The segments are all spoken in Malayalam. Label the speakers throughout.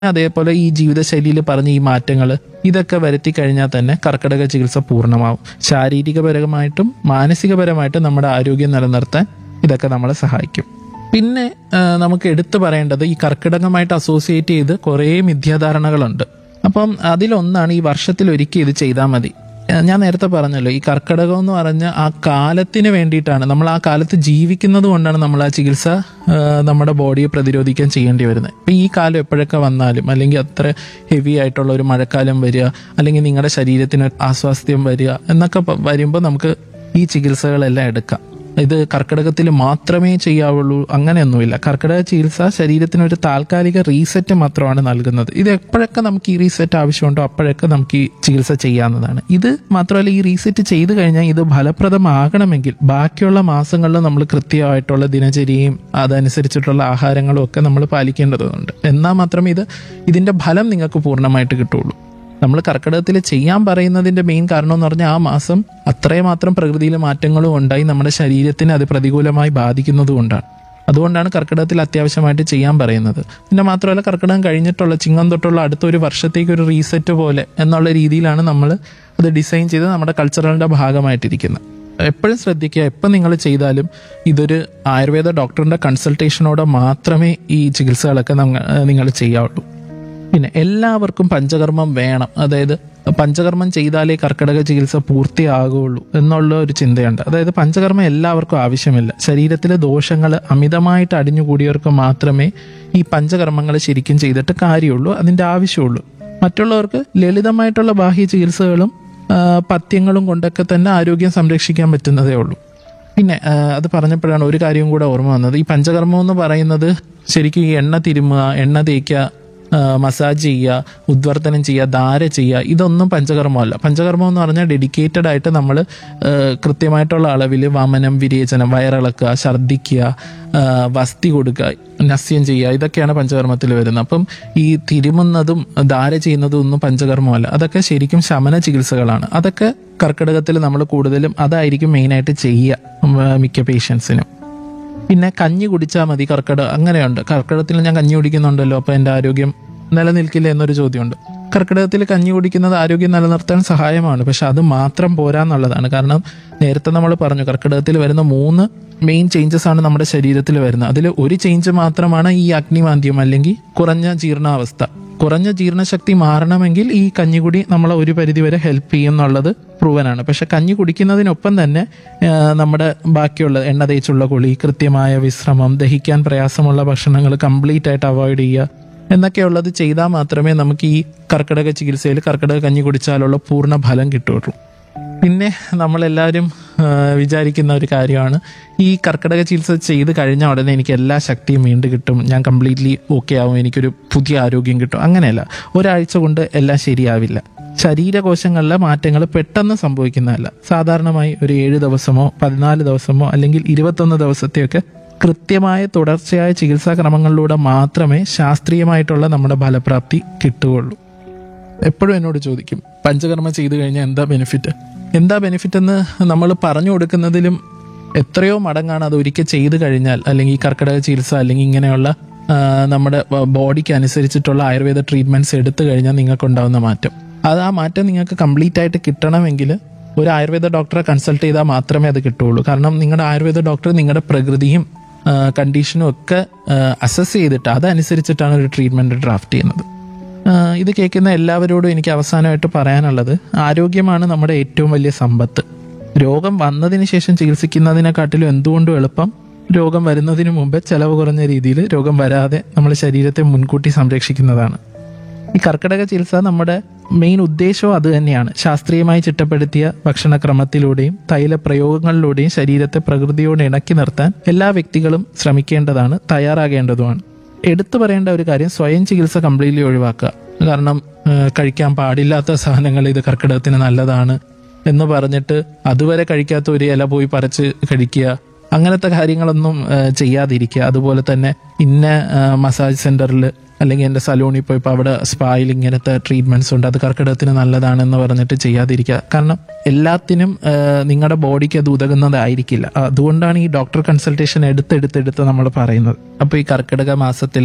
Speaker 1: അതേപോലെ ഈ ജീവിതശൈലിയിൽ പറഞ്ഞ ഈ മാറ്റങ്ങൾ ഇതൊക്കെ വരുത്തി കഴിഞ്ഞാൽ തന്നെ കർക്കിടക ചികിത്സ പൂർണ്ണമാവും ശാരീരികപരമായിട്ടും മാനസികപരമായിട്ടും നമ്മുടെ ആരോഗ്യം നിലനിർത്താൻ ഇതൊക്കെ നമ്മളെ സഹായിക്കും പിന്നെ ആ, നമുക്ക് എടുത്തു പറയേണ്ടത് ഈ കർക്കിടകമായിട്ട് അസോസിയേറ്റ് ചെയ്ത് കുറേ മിഥ്യാധാരണകളുണ്ട് അപ്പം അതിലൊന്നാണ് ഈ വർഷത്തിൽ ഒരിക്കൽ ഇത് ചെയ്താൽ മതി ആ, ഞാൻ നേരത്തെ പറഞ്ഞല്ലോ ഈ കർക്കിടകം എന്ന് പറഞ്ഞ ആ കാലത്തിന് വേണ്ടിയിട്ടാണ് നമ്മൾ ആ കാലത്ത് ജീവിക്കുന്നത് കൊണ്ടാണ് നമ്മൾ ആ ചികിത്സ ആ, നമ്മുടെ ബോഡിയെ പ്രതിരോധിക്കാൻ ചെയ്യേണ്ടി വരുന്നത് ഇപ്പം ഈ കാലം എപ്പോഴൊക്കെ വന്നാലും അല്ലെങ്കിൽ അത്ര ഹെവി ആയിട്ടുള്ള ഒരു മഴക്കാലം വരിക അല്ലെങ്കിൽ നിങ്ങളുടെ ശരീരത്തിന് അസ്വാസ്ഥ്യം വരിക എന്നൊക്കെ പ- വരുമ്പോൾ നമുക്ക് ഈ ചികിത്സകളെല്ലാം എടുക്കാം ഇത് കർക്കിടകത്തിൽ മാത്രമേ ചെയ്യാവുള്ളൂ അങ്ങനെയൊന്നുമില്ല കർക്കിടക ചികിത്സ ശരീരത്തിന് ഒരു താൽക്കാലിക റീസെറ്റ് മാത്രമാണ് നൽകുന്നത് ഇത് എപ്പോഴൊക്കെ നമുക്ക് ഈ റീസെറ്റ് ആവശ്യമുണ്ടോ അപ്പോഴൊക്കെ നമുക്ക് ഈ ചികിത്സ ചെയ്യാവുന്നതാണ് ഇത് മാത്രമല്ല ഈ റീസെറ്റ് ചെയ്തു കഴിഞ്ഞാൽ ഇത് ഫലപ്രദമാകണമെങ്കിൽ ബാക്കിയുള്ള മാസങ്ങളിൽ നമ്മൾ കൃത്യമായിട്ടുള്ള ദിനചര്യയും അതനുസരിച്ചിട്ടുള്ള ആഹാരങ്ങളും ഒക്കെ നമ്മൾ പാലിക്കേണ്ടതുണ്ട് എന്നാൽ മാത്രമേ ഇത് ഇതിന്റെ ഫലം നിങ്ങൾക്ക് പൂർണ്ണമായിട്ട് കിട്ടുള്ളൂ നമ്മൾ കർക്കിടകത്തിൽ ചെയ്യാൻ പറയുന്നതിന്റെ മെയിൻ കാരണം എന്ന് പറഞ്ഞാൽ ആ മാസം അത്രമാത്രം പ്രകൃതിയിലെ മാറ്റങ്ങളും ഉണ്ടായി നമ്മുടെ ശരീരത്തിനെ അത് പ്രതികൂലമായി ബാധിക്കുന്നത് കൊണ്ടാണ് അതുകൊണ്ടാണ് കർക്കിടകത്തിൽ അത്യാവശ്യമായിട്ട് ചെയ്യാൻ പറയുന്നത് പിന്നെ മാത്രമല്ല കർക്കിടകം കഴിഞ്ഞിട്ടുള്ള ചിങ്ങം തൊട്ടുള്ള അടുത്ത ഒരു വർഷത്തേക്ക് ഒരു റീസെറ്റ് പോലെ എന്നുള്ള രീതിയിലാണ് നമ്മൾ അത് ഡിസൈൻ ചെയ്ത് നമ്മുടെ കൾച്ചറലിന്റെ ഭാഗമായിട്ടിരിക്കുന്നത് എപ്പോഴും ശ്രദ്ധിക്കുക എപ്പം നിങ്ങൾ ചെയ്താലും ഇതൊരു ആയുർവേദ ഡോക്ടറിന്റെ കൺസൾട്ടേഷനോടെ മാത്രമേ ഈ ചികിത്സകളൊക്കെ നിങ്ങൾ ചെയ്യാവുള്ളൂ പിന്നെ എല്ലാവർക്കും പഞ്ചകർമ്മം വേണം അതായത് പഞ്ചകർമ്മം ചെയ്താലേ കർക്കിടക ചികിത്സ പൂർത്തിയാകുള്ളൂ എന്നുള്ള ഒരു ചിന്തയുണ്ട് അതായത് പഞ്ചകർമ്മം എല്ലാവർക്കും ആവശ്യമില്ല ശരീരത്തിലെ ദോഷങ്ങൾ അമിതമായിട്ട് അടിഞ്ഞുകൂടിയവർക്ക് മാത്രമേ ഈ പഞ്ചകർമ്മങ്ങൾ ശരിക്കും ചെയ്തിട്ട് കാര്യമുള്ളൂ അതിന്റെ ആവശ്യമുള്ളൂ മറ്റുള്ളവർക്ക് ലളിതമായിട്ടുള്ള ബാഹ്യ ചികിത്സകളും ആ, പഥ്യങ്ങളും കൊണ്ടൊക്കെ തന്നെ ആരോഗ്യം സംരക്ഷിക്കാൻ പറ്റുന്നതേ ഉള്ളൂ പിന്നെ ആ, അത് പറഞ്ഞപ്പോഴാണ് ഒരു കാര്യം കൂടെ ഓർമ്മ വന്നത് ഈ പഞ്ചകർമ്മം എന്ന് പറയുന്നത് ശരിക്കും ഈ എണ്ണ തിരുമുക എണ്ണ തേക്കുക ആ, മസാജ് ചെയ്യുക ഉദ്വർത്തനം ചെയ്യുക ധാര ചെയ്യുക ഇതൊന്നും പഞ്ചകർമ്മമല്ല പഞ്ചകർമ്മം എന്ന് പറഞ്ഞാൽ ഡെഡിക്കേറ്റഡ് ആയിട്ട് നമ്മൾ കൃത്യമായിട്ടുള്ള അളവിൽ വമനം വിരേചനം വയറിളക്കുക ഛർദ്ദിക്കുക ആ, വസ്തി കൊടുക്കുക നസ്യം ചെയ്യുക ഇതൊക്കെയാണ് പഞ്ചകർമ്മത്തിൽ വരുന്നത് അപ്പം ഈ തിരുമുന്നതും ധാര ചെയ്യുന്നതും ഒന്നും പഞ്ചകർമ്മമല്ല അതൊക്കെ ശരിക്കും ശമന ചികിത്സകളാണ് അതൊക്കെ കർക്കിടകത്തിൽ നമ്മൾ കൂടുതലും അതായിരിക്കും മെയിനായിട്ട് ചെയ്യുക ഉം, മിക്ക പേഷ്യൻസിനും പിന്നെ കഞ്ഞി കുടിച്ചാൽ മതി കർക്കിടക അങ്ങനെയുണ്ട് കർക്കിടകത്തിൽ ഞാൻ കഞ്ഞി കുടിക്കുന്നുണ്ടല്ലോ അപ്പൊ എന്റെ ആരോഗ്യം നിലനിൽക്കില്ല എന്നൊരു ചോദ്യമുണ്ട് കർക്കിടകത്തിൽ കഞ്ഞി കുടിക്കുന്നത് ആരോഗ്യം നിലനിർത്താൻ സഹായമാണ് പക്ഷെ അത് മാത്രം പോരാന്നുള്ളതാണ് കാരണം നേരത്തെ നമ്മൾ പറഞ്ഞു കർക്കിടകത്തിൽ വരുന്ന മൂന്ന് മെയിൻ ചേഞ്ചസ് ആണ് നമ്മുടെ ശരീരത്തിൽ വരുന്നത് അതിൽ ഒരു ചേഞ്ച് മാത്രമാണ് ഈ അഗ്നിമാന്ദ്യം അല്ലെങ്കിൽ കുറഞ്ഞ ജീർണാവസ്ഥ കുറഞ്ഞ ജീർണശക്തി മാറണമെങ്കിൽ ഈ കഞ്ഞികുടി നമ്മളെ ഒരു പരിധിവരെ ഹെൽപ്പ് ചെയ്യും എന്നുള്ളത് പ്രൂവനാണ് പക്ഷെ കഞ്ഞി കുടിക്കുന്നതിനൊപ്പം തന്നെ ആ, നമ്മുടെ ബാക്കിയുള്ള എണ്ണ തേച്ചുള്ള കുളി കൃത്യമായ വിശ്രമം ദഹിക്കാൻ പ്രയാസമുള്ള ഭക്ഷണങ്ങൾ കംപ്ലീറ്റ് ആയിട്ട് അവോയ്ഡ് ചെയ്യുക എന്നൊക്കെയുള്ളത് ചെയ്താൽ മാത്രമേ നമുക്ക് ഈ കർക്കിടക ചികിത്സയിൽ കർക്കിടക കഞ്ഞി കുടിച്ചാലുള്ള പൂർണ്ണ ഫലം കിട്ടുള്ളൂ പിന്നെ നമ്മളെല്ലാവരും ആ, വിചാരിക്കുന്ന ഒരു കാര്യമാണ് ഈ കർക്കിടക ചികിത്സ ചെയ്ത് കഴിഞ്ഞ ഉടനെ എനിക്ക് എല്ലാ ശക്തിയും വീണ്ടും കിട്ടും ഞാൻ കംപ്ലീറ്റ്ലി ഓക്കെ ആവും എനിക്കൊരു പുതിയ ആരോഗ്യം കിട്ടും അങ്ങനെയല്ല ഒരാഴ്ച കൊണ്ട് എല്ലാം ശരിയാവില്ല ശരീരകോശങ്ങളിലെ മാറ്റങ്ങൾ പെട്ടെന്ന് സംഭവിക്കുന്നതല്ല സാധാരണമായി ഒരു ഏഴ് ദിവസമോ പതിനാല് ദിവസമോ അല്ലെങ്കിൽ ഇരുപത്തൊന്ന് ദിവസത്തെയൊക്കെ കൃത്യമായ തുടർച്ചയായ ചികിത്സാ ക്രമങ്ങളിലൂടെ മാത്രമേ ശാസ്ത്രീയമായിട്ടുള്ള നമ്മുടെ ഫലപ്രാപ്തി കിട്ടുകയുള്ളൂ എപ്പോഴും എന്നോട് ചോദിക്കും പഞ്ചകർമ്മ ചെയ്തു കഴിഞ്ഞാൽ എന്താ ബെനിഫിറ്റ് എന്താ ബെനിഫിറ്റ് എന്ന് നമ്മൾ പറഞ്ഞു കൊടുക്കുന്നതിലും എത്രയോ മടങ്ങാണ് അത് ഒരിക്കൽ ചെയ്തു കഴിഞ്ഞാൽ അല്ലെങ്കിൽ ഈ കർക്കിടക ചികിത്സ അല്ലെങ്കിൽ ഇങ്ങനെയുള്ള ആ, നമ്മുടെ ബോഡിക്ക് അനുസരിച്ചിട്ടുള്ള ആയുർവേദ ട്രീറ്റ്മെന്റ്സ് എടുത്തു കഴിഞ്ഞാൽ നിങ്ങൾക്ക് ഉണ്ടാവുന്ന മാറ്റം അത് ആ മാറ്റം നിങ്ങൾക്ക് കംപ്ലീറ്റ് ആയിട്ട് കിട്ടണമെങ്കിൽ ഒരു ആയുർവേദ ഡോക്ടറെ കൺസൾട്ട് ചെയ്താൽ മാത്രമേ അത് കിട്ടുള്ളൂ കാരണം നിങ്ങളുടെ ആയുർവേദ ഡോക്ടർ നിങ്ങളുടെ പ്രകൃതിയും ആ, കണ്ടീഷനും ഒക്കെ അസസ് ചെയ്തിട്ട് അതനുസരിച്ചിട്ടാണ് ഒരു ട്രീറ്റ്മെന്റ് ഡ്രാഫ്റ്റ് ചെയ്യുന്നത് ആഹ് ഇത് കേൾക്കുന്ന എല്ലാവരോടും എനിക്ക് അവസാനമായിട്ട് പറയാനുള്ളത് ആരോഗ്യമാണ് നമ്മുടെ ഏറ്റവും വലിയ സമ്പത്ത് രോഗം വന്നതിന് ശേഷം ചികിത്സിക്കുന്നതിനെക്കാട്ടിലും എന്തുകൊണ്ടും എളുപ്പം രോഗം വരുന്നതിന് മുമ്പേ ചെലവ് കുറഞ്ഞ രീതിയിൽ രോഗം വരാതെ നമ്മുടെ ശരീരത്തെ മുൻകൂട്ടി സംരക്ഷിക്കുന്നതാണ് ഈ കർക്കിടക ചികിത്സ നമ്മുടെ മെയിൻ ഉദ്ദേശവും അത് തന്നെയാണ് ശാസ്ത്രീയമായി ചിട്ടപ്പെടുത്തിയ ഭക്ഷണക്രമത്തിലൂടെയും തൈല പ്രയോഗങ്ങളിലൂടെയും ശരീരത്തെ പ്രകൃതിയോട് ഇണക്കി നിർത്താൻ എല്ലാ വ്യക്തികളും ശ്രമിക്കേണ്ടതാണ് തയ്യാറാകേണ്ടതുമാണ് എടുത്തു പറയേണ്ട ഒരു കാര്യം സ്വയം ചികിത്സ കംപ്ലീറ്റ്ലി ഒഴിവാക്കുക കാരണം ആ, കഴിക്കാൻ പാടില്ലാത്ത സാധനങ്ങൾ ഇത് കർക്കിടകത്തിന് നല്ലതാണ് എന്ന് പറഞ്ഞിട്ട് അതുവരെ കഴിക്കാത്ത ഒരു ഇല പോയി പറിച്ച് കഴിക്കുക അങ്ങനത്തെ കാര്യങ്ങളൊന്നും ആ, ചെയ്യാതിരിക്കുക അതുപോലെ തന്നെ ഇന്ന ആ, മസാജ് സെന്ററിൽ അല്ലെങ്കിൽ എൻ്റെ സലൂണിൽ പോയി ഇപ്പോൾ അവിടെ സ്പായിൽ ഇങ്ങനത്തെ ട്രീറ്റ്മെന്റ്സ് ഉണ്ട് അത് കർക്കിടകത്തിന് നല്ലതാണെന്ന് പറഞ്ഞിട്ട് ചെയ്യാതിരിക്കുക കാരണം എല്ലാത്തിനും ആ, നിങ്ങളുടെ ബോഡിക്ക് അത് ഉതകുന്നതായിരിക്കില്ല അതുകൊണ്ടാണ് ഈ ഡോക്ടർ കൺസൾട്ടേഷൻ എടുത്തെടുത്തെടുത്ത് നമ്മൾ പറയുന്നത് അപ്പോൾ ഈ കർക്കിടക മാസത്തിൽ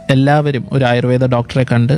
Speaker 1: എല്ലാവരും ഒരു ആയുർവേദ ഡോക്ടറെ കണ്ട്